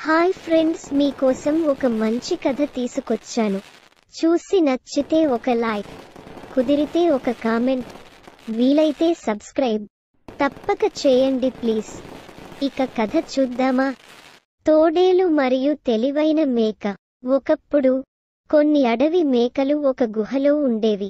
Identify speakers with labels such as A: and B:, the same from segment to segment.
A: hi friends మీకోసం ఒక మంచి కథ తీసుకొచ్చాను చూసి నచ్చితే ఒక లైక్ కుదిరితే ఒక కామెంట్ వీలైతే సబ్స్క్రైబ్ తప్పక చేయండి ప్లీజ్ ఇక కథ చూద్దామా తోడేలు మరియు తెలివైన మేక ఒకప్పుడు కొన్ని అడవి మేకలు ఒక గుహలో ఉండేవి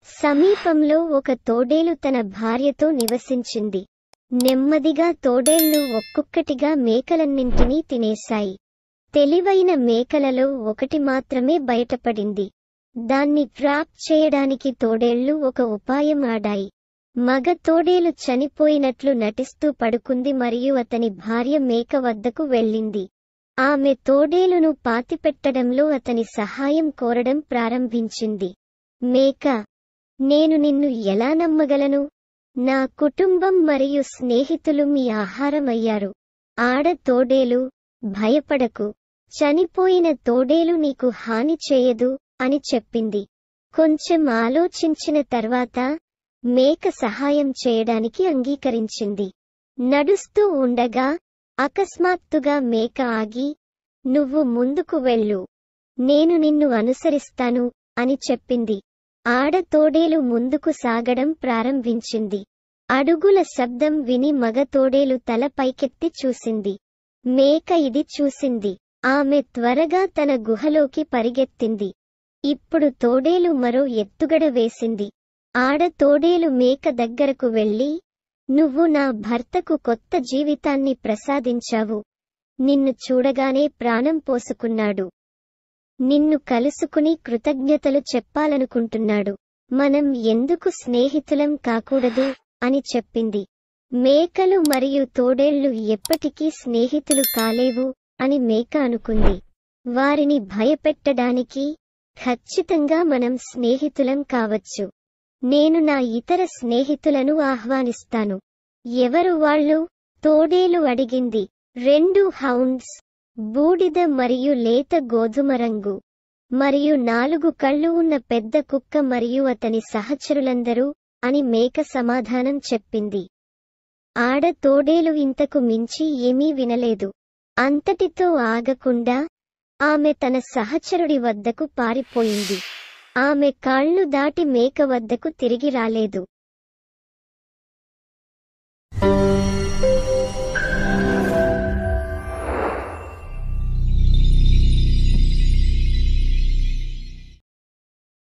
A: సమీపంలో ఒక తోడేలు తన భార్యతో నివసించింది నెమ్మదిగా తోడేళ్లు ఒక్కొక్కటిగా మేకలన్నింటినీ తినేశాయి తెలివైన మేకలలో ఒకటి మాత్రమే బయటపడింది దాన్ని ట్రాప్ చేయడానికి తోడేళ్లు ఒక ఉపాయం ఆడాయి మగ తోడేలు చనిపోయినట్లు నటిస్తూ పడుకుంది మరియు అతని భార్య మేక వద్దకు వెళ్ళింది ఆమె తోడేలును పాతిపెట్టడంలో అతని సహాయం కోరడం ప్రారంభించింది మేక నేను నిన్ను ఎలా నమ్మగలను నా కుటుంబం మరియు స్నేహితులు మీ ఆహారమయ్యారు ఆడ తోడేలు భయపడకు చనిపోయిన తోడేలు నీకు హాని చేయదు అని చెప్పింది కొంచెం ఆలోచించిన తర్వాత మేక సహాయం చేయడానికి అంగీకరించింది నడుస్తూ ఉండగా అకస్మాత్తుగా మేక ఆగి నువ్వు ముందుకు వెళ్ళు నేను నిన్ను అనుసరిస్తాను అని చెప్పింది ఆడ తోడేలు ముందుకు సాగడం ప్రారంభించింది అడుగుల శబ్దం విని మగ తోడేలు తల పైకెత్తి చూసింది మేక ఇది చూసింది ఆమె త్వరగా తన గుహలోకి పరిగెత్తింది ఇప్పుడు తోడేలు మరో ఎత్తుగడ వేసింది ఆడ తోడేలు మేక దగ్గరకు వెళ్ళి నువ్వు నా భర్తకు కొత్త జీవితాన్ని ప్రసాదించావు నిన్ను చూడగానే ప్రాణం పోసుకున్నాడు నిన్ను కలుసుకుని కృతజ్ఞతలు చెప్పాలనుకుంటున్నాడు మనం ఎందుకు స్నేహితులం కాకూడదు అని చెప్పింది మేకలు మరియు తోడేళ్లు ఎప్పటికీ స్నేహితులు కాలేవు అని మేక అనుకుంది వారిని భయపెట్టడానికి ఖచ్చితంగా మనం స్నేహితులం కావచ్చు నేను నా ఇతర స్నేహితులను ఆహ్వానిస్తాను ఎవరు వాళ్ళు తోడేలు అడిగింది రెండు హౌండ్స్ బూడిద మరియు లేత గోధుమ రంగు మరియు నాలుగు కళ్ళు ఉన్న పెద్ద కుక్క మరియు అతని సహచరులందరూ అని మేక సమాధానం చెప్పింది ఆడ తోడేలు ఇంతకు మించి ఏమీ వినలేదు అంతటితో ఆగకుండా ఆమె తన సహచరుడి వద్దకు పారిపోయింది ఆమె కాళ్ళు దాటి మేక వద్దకు తిరిగి రాలేదు